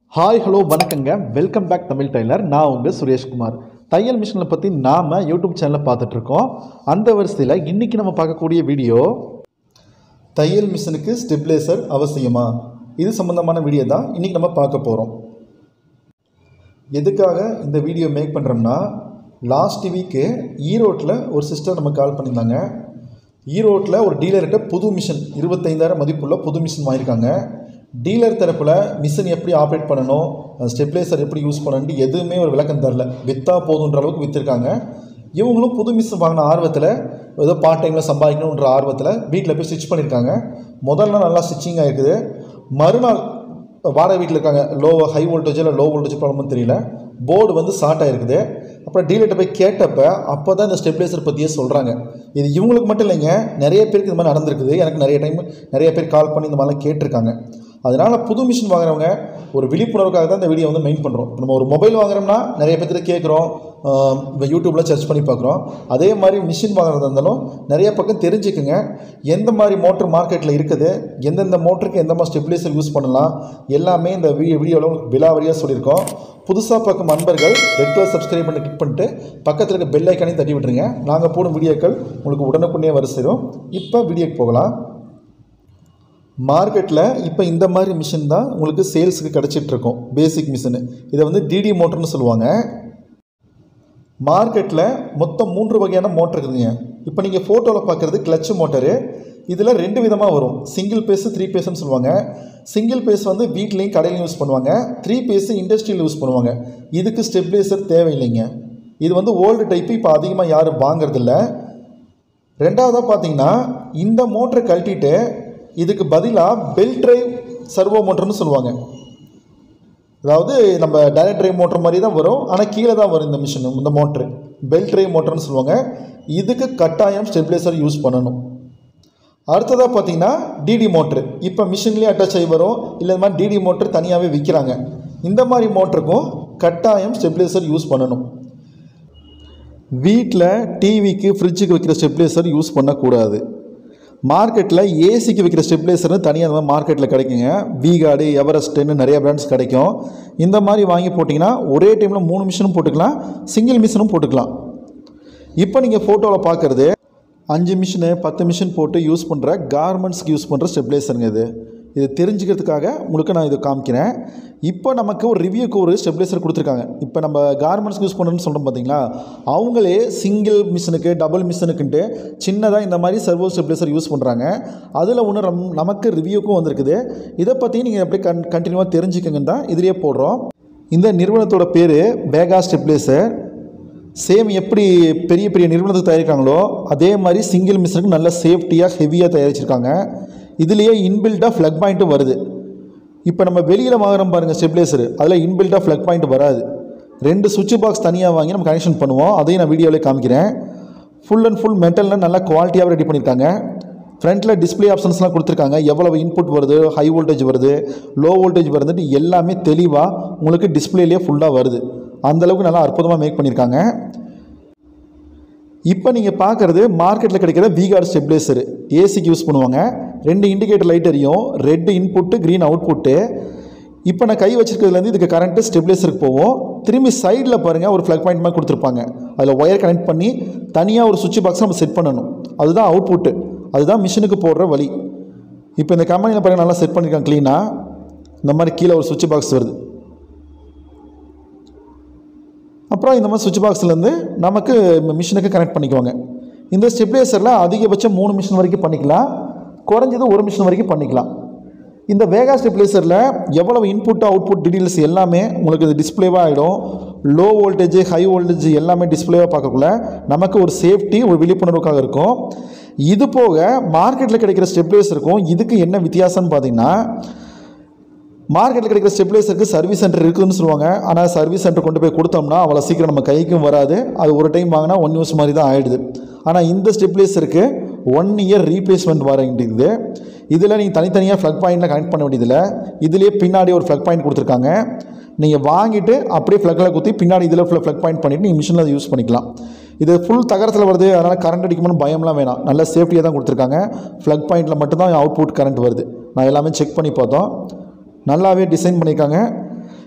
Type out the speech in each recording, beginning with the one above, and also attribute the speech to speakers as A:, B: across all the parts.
A: hi hello வணக்கங்க welcome back Tamil tailor நான் உங்கள் சுரேஷ்குமார் தையல் மிஷினை பற்றி நாம் யூடியூப் சேனலில் பார்த்துட்ருக்கோம் அந்த வரிசையில் இன்றைக்கி நம்ம பார்க்கக்கூடிய வீடியோ தையல் மிஷினுக்கு ஸ்டெபிலைசர் அவசியமா இது சம்மந்தமான வீடியோ தான் இன்றைக்கி நம்ம பார்க்க போகிறோம் எதுக்காக இந்த வீடியோ மேக் பண்ணுறோம்னா லாஸ்ட் வீக்கு ஈரோட்டில் ஒரு சிஸ்டர் நம்ம கால் பண்ணியிருந்தாங்க ஈரோட்டில் ஒரு டீலர்கிட்ட புது மிஷின் இருபத்தைந்தாயிரம் மதிப்புள்ள புது மிஷின் வாங்கியிருக்காங்க டீலர் தரப்பில் மிஷின் எப்படி ஆப்ரேட் பண்ணணும் ஸ்டெபிலைசர் எப்படி யூஸ் பண்ணணும்னு எதுவுமே ஒரு விளக்கம் தரல விற்றா போதுன்ற அளவுக்கு விற்றுருக்காங்க இவங்களும் புது மிஷின் வாங்கின ஆர்வத்தில் ஏதோ பார்ட் டைமில் சம்பாதிக்கணுன்ற ஆர்வத்தில் வீட்டில் போய் ஸ்டிச் பண்ணியிருக்காங்க முதல் நாள் நல்லா ஸ்டிச்சிங் ஆகிருக்குது மறுநாள் வாடகை வீட்டில் இருக்காங்க லோ ஹை வோல்டேஜ் இல்லை லோ வோல்டேஜ் ப்ராப்ளம்னு தெரியல போர்டு வந்து ஷார்ட் ஆகிருக்குது அப்புறம் டீலர்கிட்ட போய் கேட்டப்ப அப்போ தான் இந்த ஸ்டெபிலைசர் பற்றியே சொல்கிறாங்க இது இவங்களுக்கு மட்டும் இல்லைங்க நிறைய பேருக்கு இந்த மாதிரி நடந்திருக்குது எனக்கு நிறைய டைம் நிறைய பேர் கால் பண்ணி இந்த மாதிரிலாம் கேட்டிருக்காங்க அதனால் புது மிஷின் வாங்குறவங்க ஒரு விழிப்புணர்வுக்காக தான் இந்த வீடியோ வந்து மெயின் பண்ணுறோம் இப்போ நம்ம ஒரு மொபைல் வாங்குறோம்னா நிறைய பேர்த்து கேட்குறோம் இப்போ யூடியூப்பில் சர்ச் பண்ணி பார்க்குறோம் அதே மாதிரி மிஷின் வாங்குறதா இருந்தாலும் நிறைய பக்கம் தெரிஞ்சுக்குங்க எந்த மாதிரி மோட்ரு மார்க்கெட்டில் இருக்குது எந்தெந்த மோட்டருக்கு எந்த மாதிரி ஸ்டெபிலைசர் யூஸ் பண்ணலாம் எல்லாமே இந்த வீ வீடியோவில் உங்களுக்கு விலாவரியாக சொல்லியிருக்கோம் புதுசாக பார்க்கும் நண்பர்கள் ரெட் கலர் சப்ஸ்கிரைப் பண்ணி கிளிக் பண்ணிட்டு பக்கத்தில் இருக்க பெல் ஐக்கானையும் தட்டி விட்டுருங்க நாங்கள் போடும் வீடியோக்கள் உங்களுக்கு உடனுக்குடனே வர சேரும் இப்போ வீடியோக்கு போகலாம் மார்க்கெட்டில் இப்போ இந்த மாதிரி மிஷின் தான் உங்களுக்கு சேல்ஸுக்கு கிடச்சிட்ருக்கோம் பேசிக் மிஷினு இதை வந்து டிடி மோட்டர்னு சொல்லுவாங்க மார்க்கெட்டில் மொத்தம் மூன்று வகையான மோட்டர் இருக்குதுங்க இப்போ நீங்கள் ஃபோட்டோவில் பார்க்குறது கிளச் மோட்டரு இதில் ரெண்டு விதமாக வரும் சிங்கிள் பேஸு த்ரீ பேஸ்னு சொல்லுவாங்க சிங்கிள் பேஸ் வந்து வீட்லேயும் கடையிலையும் யூஸ் பண்ணுவாங்க த்ரீ பேஸு இண்டஸ்ட்ரியில் யூஸ் பண்ணுவாங்க இதுக்கு ஸ்டெபிலைசர் தேவையில்லைங்க இது வந்து ஓல்டு டைப்பு இப்போ அதிகமாக யாரும் வாங்குறதில்ல ரெண்டாவதாக பார்த்தீங்கன்னா இந்த மோட்டரை கழட்டிட்டு இதுக்கு பதிலாக பெல்ட் ட்ரைவ் சர்வோ மோட்டர்னு சொல்லுவாங்க அதாவது நம்ம டைரக்ட் ட்ரைவ் மோட்டர் மாதிரி தான் வரும் ஆனால் கீழே தான் வரும் இந்த மிஷின் இந்த மோட்ரு பெல்ட் ட்ரைவ் மோட்டர்னு சொல்லுவாங்க இதுக்கு கட்டாயம் ஸ்டெபிலைசர் யூஸ் பண்ணணும் அடுத்ததாக பார்த்தீங்கன்னா டிடி மோட்ரு இப்போ மிஷின்லேயே அட்டாச் ஆகி வரும் இல்லை இந்த மாதிரி டிடி மோட்ரு தனியாகவே விற்கிறாங்க இந்த மாதிரி மோட்டருக்கும் கட்டாயம் ஸ்டெபிலைசர் யூஸ் பண்ணணும் வீட்டில் டிவிக்கு ஃப்ரிட்ஜுக்கு வைக்கிற ஸ்டெபிலைசர் யூஸ் பண்ணக்கூடாது மார்க்கெட்டில் ஏசிக்கு வைக்கிற ஸ்டெபிலைசர்னு தனியாக அந்த மாதிரி மார்க்கெட்டில் கிடைக்குங்க விகார்டு எவரெஸ்ட்டுன்னு நிறைய பிராண்ட்ஸ் கிடைக்கும் இந்த மாதிரி வாங்கி போட்டிங்கன்னா ஒரே டைமில் மூணு மிஷினும் போட்டுக்கலாம் சிங்கிள் மிஷினும் போட்டுக்கலாம் இப்போ நீங்கள் ஃபோட்டோவில் பார்க்குறது அஞ்சு மிஷினு பத்து மிஷின் போட்டு யூஸ் பண்ணுற கார்மெண்ட்ஸ்க்கு யூஸ் பண்ணுற ஸ்டெபிலைசருங்க இது இது தெரிஞ்சுக்கிறதுக்காக உங்களுக்கு நான் இது காமிக்கிறேன் இப்போ நமக்கு ஒரு ரிவ்யூக்கு ஒரு ஸ்டெபிலைசர் கொடுத்துருக்காங்க இப்போ நம்ம கார்மெண்ட்ஸ்க்கு யூஸ் பண்ணுறோன்னு சொல்கிறோம் பார்த்தீங்களா அவங்களே சிங்கிள் மிஷினுக்கு டபுள் மிஷினுக்குன்ட்டு சின்னதாக இந்த மாதிரி சர்வோ ஸ்டெபிலைசர் யூஸ் பண்ணுறாங்க அதில் ஒன்று ரம் நமக்கு ரிவ்யூக்கும் வந்திருக்குது இதை பற்றி நீங்கள் எப்படி கன் கண்டினியூவாக தெரிஞ்சுக்கங்கன்னு தான் இதிலே போடுறோம் இந்த நிறுவனத்தோட பேர் பேகா ஸ்டெபிலைசர் சேம் எப்படி பெரிய பெரிய நிறுவனத்துக்கு தயாரிக்கிறாங்களோ அதே மாதிரி சிங்கிள் மிஷினுக்கு நல்ல சேஃப்டியாக ஹெவியாக தயாரிச்சிருக்காங்க இதுலேயே இன்பில்ட்டாக ஃப்ளக் பாயிண்ட்டும் வருது இப்போ நம்ம வெளியில் வாங்குறோம் பாருங்கள் ஸ்டெபிலைசர் அதில் இன்பில்ட்டாக ஃப்ளக் பாயிண்ட் வராது ரெண்டு சுவிட்ச் பாக்ஸ் தனியாக வாங்கி நம்ம கனெக்ஷன் பண்ணுவோம் அதையும் நான் வீடியோவிலே காமிக்கிறேன் ஃபுல் அண்ட் ஃபுல் மெட்டலில் நல்லா குவாலிட்டியாக ரெடி பண்ணியிருக்காங்க ஃப்ரண்ட்டில் டிஸ்பிளே ஆப்ஷன்ஸ்லாம் கொடுத்துருக்காங்க எவ்வளவு இன்புட் வருது ஹை வோல்டேஜ் வருது லோ வோல்டேஜ் வருதுன்ட்டு எல்லாமே தெளிவாக உங்களுக்கு டிஸ்பிளேலேயே ஃபுல்லாக வருது அந்தளவுக்கு நல்லா அற்புதமாக மேக் பண்ணியிருக்காங்க இப்போ நீங்கள் பார்க்குறது மார்க்கெட்டில் கிடைக்கிற விகார்டு ஸ்டெபிலைசர் ஏசிக்கு யூஸ் பண்ணுவாங்க ரெண்டு இண்டிகேட்டர் லைட் எரியும் ரெட் இன்புட்டு க்ரீன் அவுட்புட்டு இப்போ நான் கை வச்சிருக்கிறதுலேருந்து இதுக்கு கரண்ட்டு ஸ்டெபிலைசருக்கு போவோம் திரும்பி சைடில் பாருங்கள் ஒரு ஃப்ளக் பாயிண்ட் மாதிரி கொடுத்துருப்பாங்க அதில் ஒயர் கனெக்ட் பண்ணி தனியாக ஒரு சுவிட்ச் பாக்ஸ் நம்ம செட் பண்ணணும் அதுதான் அவுட்புட்டு அதுதான் மிஷினுக்கு போடுற வழி இப்போ இந்த கம்பெனியில் பாருங்கள் நல்லா செட் பண்ணியிருக்காங்க க்ளீனாக இந்த மாதிரி கீழே ஒரு சுவிட்ச் பாக்ஸ் வருது அப்புறம் இந்த மாதிரி சுவிட்ச் பாக்ஸ்லேருந்து நமக்கு மிஷினுக்கு கனெக்ட் பண்ணிக்குவாங்க இந்த ஸ்டெபிலைசரில் அதிகபட்சம் மூணு மிஷின் வரைக்கும் பண்ணிக்கலாம் குறைஞ்சது ஒரு மிஷின் வரைக்கும் பண்ணிக்கலாம் இந்த வேகா ஸ்டெபிலைசரில் எவ்வளவு இன்புட் அவுட்புட் டீட்டெயில்ஸ் எல்லாமே உங்களுக்கு இது டிஸ்பிளேவாக ஆகிடும் லோ வோல்டேஜ் ஹை வோல்டேஜ் எல்லாமே டிஸ்பிளேவாக பார்க்கக்குள்ள நமக்கு ஒரு சேஃப்டி ஒரு விழிப்புணர்வுக்காக இருக்கும் இது போக மார்க்கெட்டில் கிடைக்கிற ஸ்டெபிலைசருக்கும் இதுக்கு என்ன வித்தியாசம்னு பார்த்தீங்கன்னா மார்க்கெட்டில் கிடைக்கிற ஸ்டெபிலைசருக்கு சர்வீஸ் சென்டர் இருக்குதுன்னு சொல்லுவாங்க ஆனால் சர்வீஸ் சென்டர் கொண்டு போய் கொடுத்தோம்னா அவ்வளோ சீக்கிரம் நம்ம கைக்கும் வராது அது ஒரு டைம் வாங்கினா ஒன் யூஸ் மாதிரி தான் ஆகிடுது ஆனால் இந்த ஸ்டெபிலைசருக்கு ஒன் இயர் ரீப்ளேஸ்மெண்ட் வாரண்டிக்குது இதில் நீங்கள் தனித்தனியாக ஃப்ளக் பாயிண்டில் கனெக்ட் பண்ண வேண்டியதில்லை இதுலேயே பின்னாடி ஒரு ஃப்ளக் பாயிண்ட் கொடுத்துருக்காங்க நீங்கள் வாங்கிட்டு அப்படியே ஃப்ளக்கில் குத்தி பின்னாடி இதில் ஃபுல்லாக ஃப்ளக் பாயிண்ட் பண்ணிவிட்டு நீங்கள் மிஷினில் அதை யூஸ் பண்ணிக்கலாம் இது ஃபுல் தகரத்தில் வருது அதனால் கரண்ட் அடிக்கும்னு பயம்லாம் வேணாம் நல்ல சேஃப்டியாக தான் கொடுத்துருக்காங்க ஃப்ளக் பாயிண்டில் மட்டும்தான் அவுட்புட் கரண்ட் வருது நான் எல்லாமே செக் பண்ணி பார்த்தோம் நல்லாவே டிசைன் பண்ணியிருக்காங்க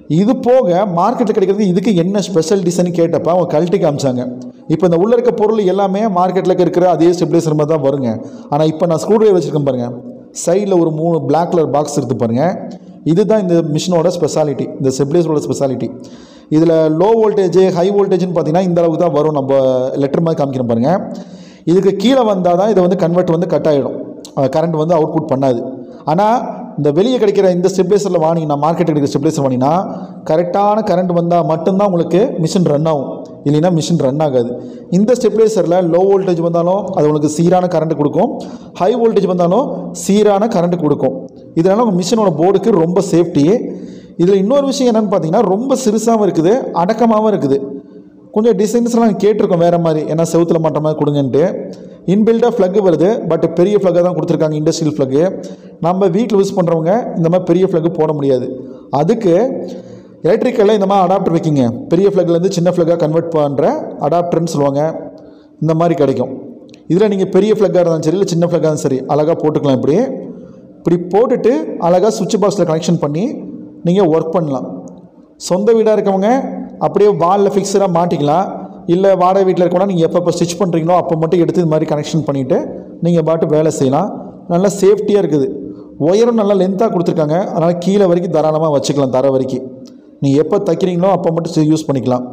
A: இது போக மார்க்கெட்டில் கிடைக்கிறது இதுக்கு என்ன ஸ்பெஷல் டிசைன் கேட்டப்ப அவங்க கழட்டி காமிச்சாங்க இப்போ இந்த உள்ள இருக்க பொருள் எல்லாமே மார்க்கெட்டில் இருக்கிற அதே ஸ்டெபிலைசர் மாதிரி தான் வருங்க ஆனால் இப்போ நான் ஸ்க்ரூ ட்ரைவர் வச்சுருக்கேன் பாருங்கள் சைடில் ஒரு மூணு Black கலர் பாக்ஸ் எடுத்து பாருங்கள் இதுதான் இந்த மிஷினோட ஸ்பெஷாலிட்டி இந்த ஸ்டெபிலைசரோட ஸ்பெஷாலிட்டி இதில் லோ வோல்டேஜ் ஹை வோல்டேஜ்னு பார்த்தீங்கன்னா இந்த அளவுக்கு தான் வரும் நம்ம லெட்டர் மாதிரி காமிக்கிறோம் பாருங்கள் இதுக்கு கீழே வந்தால் தான் இதை வந்து கன்வெர்ட் வந்து கட் ஆகிடும் கரண்ட் வந்து அவுட்புட் பண்ணாது ஆனால் இந்த வெளியே கிடைக்கிற இந்த ஸ்டெபிலைசரில் வாங்கினா மார்க்கெட்டில் கிடைக்கிற ஸ்டெபிலைசர் வாங்கினா கரெக்டான கரண்ட் வந்தால் மட்டும்தான் உங்களுக்கு மிஷின் ரன் ஆகும் இல்லைன்னா மிஷின் ரன் ஆகாது இந்த ஸ்டெபிலைசரில் லோ வோல்டேஜ் வந்தாலும் அது உங்களுக்கு சீரான கரண்ட் கொடுக்கும் ஹை வோல்டேஜ் வந்தாலும் சீரான கரண்ட் கொடுக்கும் இதனால் உங்கள் மிஷினோட போர்டுக்கு ரொம்ப சேஃப்டி இதில் இன்னொரு விஷயம் என்னென்னு பார்த்தீங்கன்னா ரொம்ப சிறுசாகவும் இருக்குது அடக்கமாகவும் இருக்குது கொஞ்சம் டிசைன்ஸ்லாம் கேட்டிருக்கோம் வேறு மாதிரி ஏன்னா செவுத்துல மாட்ட மாதிரி கொடுங்கன்ட்டு இன்பில்டாக ஃப்ளக் வருது பட் பெரிய ஃப்ளக்காக தான் கொடுத்துருக்காங்க இண்டஸ்ட்ரியல் ஃப்ளக்கு நம்ம வீட்டில் யூஸ் பண்ணுறவங்க இந்த மாதிரி பெரிய ஃப்ளக்கு போட முடியாது அதுக்கு எலக்ட்ரிக்கலில் இந்த மாதிரி அடாப்டர் வைக்கிங்க பெரிய ஃப்ளக்லேருந்து சின்ன ஃப்ளக்காக கன்வெர்ட் பண்ணுற அடாப்டர்னு சொல்லுவாங்க இந்த மாதிரி கிடைக்கும் இதில் நீங்கள் பெரிய ஃப்ளக்காக இருந்தாலும் சரி இல்லை சின்ன ஃப்ளக்காக இருந்தாலும் சரி அழகாக போட்டுக்கலாம் இப்படி இப்படி போட்டுட்டு அழகாக சுவிட்ச் பாக்ஸில் கனெக்ஷன் பண்ணி நீங்கள் ஒர்க் பண்ணலாம் சொந்த வீடாக இருக்கவங்க அப்படியே வாலில் ஃபிக்ஸடாக மாட்டிக்கலாம் இல்லை வாடகை வீட்டில் இருக்கவங்க நீங்கள் எப்போ எப்போ ஸ்டிச் பண்ணுறீங்களோ அப்போ மட்டும் எடுத்து இது மாதிரி கனெக்ஷன் பண்ணிவிட்டு நீங்கள் பாட்டு வேலை செய்யலாம் நல்லா சேஃப்டியாக இருக்குது ஒயரும் நல்லா லென்த்தாக கொடுத்துருக்காங்க அதனால் கீழே வரைக்கும் தாராளமாக வச்சுக்கலாம் தர வரைக்கும் நீங்கள் எப்போ தைக்கிறீங்களோ அப்போ மட்டும் யூஸ் பண்ணிக்கலாம்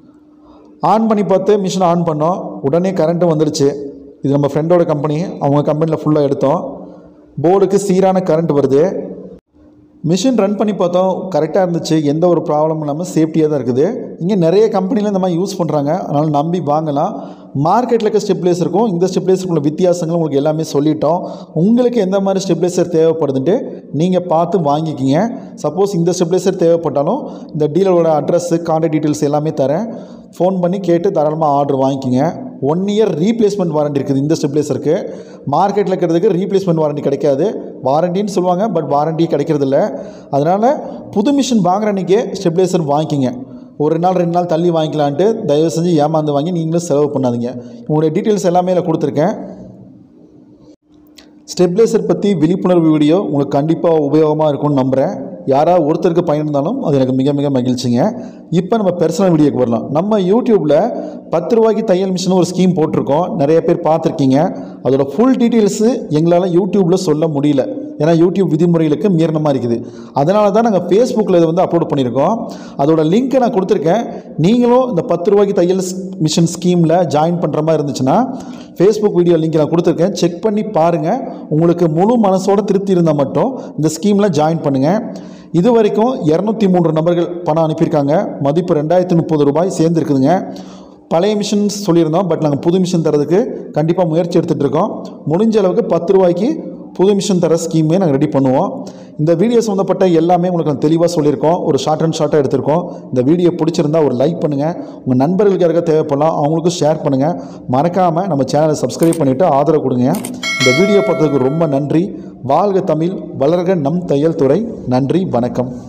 A: ஆன் பண்ணி பார்த்து மிஷின் ஆன் பண்ணோம் உடனே கரண்ட்டும் வந்துடுச்சு இது நம்ம ஃப்ரெண்டோட கம்பெனி அவங்க கம்பெனியில் ஃபுல்லாக எடுத்தோம் போர்டுக்கு சீரான கரண்ட் வருது மிஷின் ரன் பண்ணி பார்த்தோம் கரெக்டாக இருந்துச்சு எந்த ஒரு ப்ராப்ளமும் இல்லாமல் சேஃப்டியாக தான் இருக்குது இங்கே நிறைய கம்பெனியில் இந்த மாதிரி யூஸ் பண்ணுறாங்க அதனால் நம்பி வாங்கலாம் மார்க்கெட்டில் இருக்க ஸ்டெப்லேசருக்கும் இந்த ஸ்டெப்லேசருக்குள்ள வித்தியாசங்கள் உங்களுக்கு எல்லாமே சொல்லிட்டோம் உங்களுக்கு எந்த மாதிரி ஸ்டெப்லேசர் தேவைப்படுதுன்ட்டு நீங்கள் பார்த்து வாங்கிக்கிங்க சப்போஸ் இந்த ஸ்டெப்லேசர் தேவைப்பட்டாலும் இந்த டீலரோட அட்ரஸ்ஸு கான்டாக்ட் டீட்டெயில்ஸ் எல்லாமே தரேன் ஃபோன் பண்ணி கேட்டு தாராளமாக ஆர்டர் வாங்கிக்கிங்க ஒன் இயர் ரீப்ளேஸ்மெண்ட் வாரண்டி இருக்குது இந்த ஸ்டெப்லேசருக்கு மார்க்கெட்டில் இருக்கிறதுக்கு ரீப்ளேஸ்மெண்ட் வாரண்டி கிடைக்காது வாரண்டின்னு சொல்லுவாங்க பட் வாரண்டி கிடைக்கிறதில்ல அதனால் புது மிஷின் வாங்குற அன்றைக்கே ஸ்டெப்லேசர் வாங்கிக்கிங்க ஒரு நாள் ரெண்டு நாள் தள்ளி வாங்கிக்கலான்ட்டு தயவு செஞ்சு ஏமாந்து வாங்கி நீங்களும் செலவு பண்ணாதீங்க உங்களுடைய டீட்டெயில்ஸ் எல்லாமே இதில் கொடுத்துருக்கேன் ஸ்டெப்லேசர் பற்றி விழிப்புணர்வு வீடியோ உங்களுக்கு கண்டிப்பாக உபயோகமாக இருக்கும்னு நம்புகிறேன் யாராவது ஒருத்தருக்கு பயனிருந்தாலும் அது எனக்கு மிக மிக மகிழ்ச்சிங்க இப்போ நம்ம பர்சனல் வீடியோக்கு வரலாம் நம்ம யூடியூப்பில் பத்து ரூபாய்க்கு தையல் மிஷின் ஒரு ஸ்கீம் போட்டிருக்கோம் நிறைய பேர் பார்த்துருக்கீங்க அதோட ஃபுல் டீட்டெயில்ஸு எங்களால் யூடியூப்பில் சொல்ல முடியல ஏன்னா யூடியூப் விதிமுறைகளுக்கு மீறின மாதிரி இருக்குது அதனால தான் நாங்கள் ஃபேஸ்புக்கில் இதை வந்து அப்லோட் பண்ணியிருக்கோம் அதோட லிங்க்கை நான் கொடுத்துருக்கேன் நீங்களும் இந்த பத்து ரூபாய்க்கு தையல் ஸ்- மிஷின் ஸ்கீமில் ஜாயின் பண்ணுற மாதிரி இருந்துச்சுன்னா ஃபேஸ்புக் வீடியோ லிங்க் நான் கொடுத்துருக்கேன் செக் பண்ணி பாருங்கள் உங்களுக்கு முழு மனசோட திருப்தி இருந்தால் மட்டும் இந்த ஸ்கீமில் ஜாயின் பண்ணுங்கள் இது வரைக்கும் இரநூத்தி மூன்று நபர்கள் பணம் அனுப்பியிருக்காங்க மதிப்பு ரெண்டாயிரத்தி முப்பது ரூபாய் சேர்ந்துருக்குதுங்க பழைய மிஷின் சொல்லியிருந்தோம் பட் நாங்கள் புது மிஷின் தரதுக்கு கண்டிப்பாக முயற்சி எடுத்துகிட்டு இருக்கோம் முடிஞ்ச அளவுக்கு பத்து ரூபாய்க்கு புது மிஷின் தர ஸ்கீமே நாங்கள் ரெடி பண்ணுவோம் இந்த வீடியோ சம்மந்தப்பட்ட எல்லாமே உங்களுக்கு நான் தெளிவாக சொல்லியிருக்கோம் ஒரு ஷார்ட் அண்ட் ஷார்ட்டாக எடுத்திருக்கோம் இந்த வீடியோ பிடிச்சிருந்தா ஒரு லைக் பண்ணுங்கள் உங்கள் நண்பர்களுக்கு யாருக்கா தேவைப்படலாம் அவங்களுக்கும் ஷேர் பண்ணுங்கள் மறக்காமல் நம்ம சேனலை சப்ஸ்கிரைப் பண்ணிவிட்டு ஆதரவு கொடுங்க இந்த வீடியோ பார்த்ததுக்கு ரொம்ப நன்றி வாழ்க தமிழ் வளர்க நம் தையல் துறை நன்றி வணக்கம்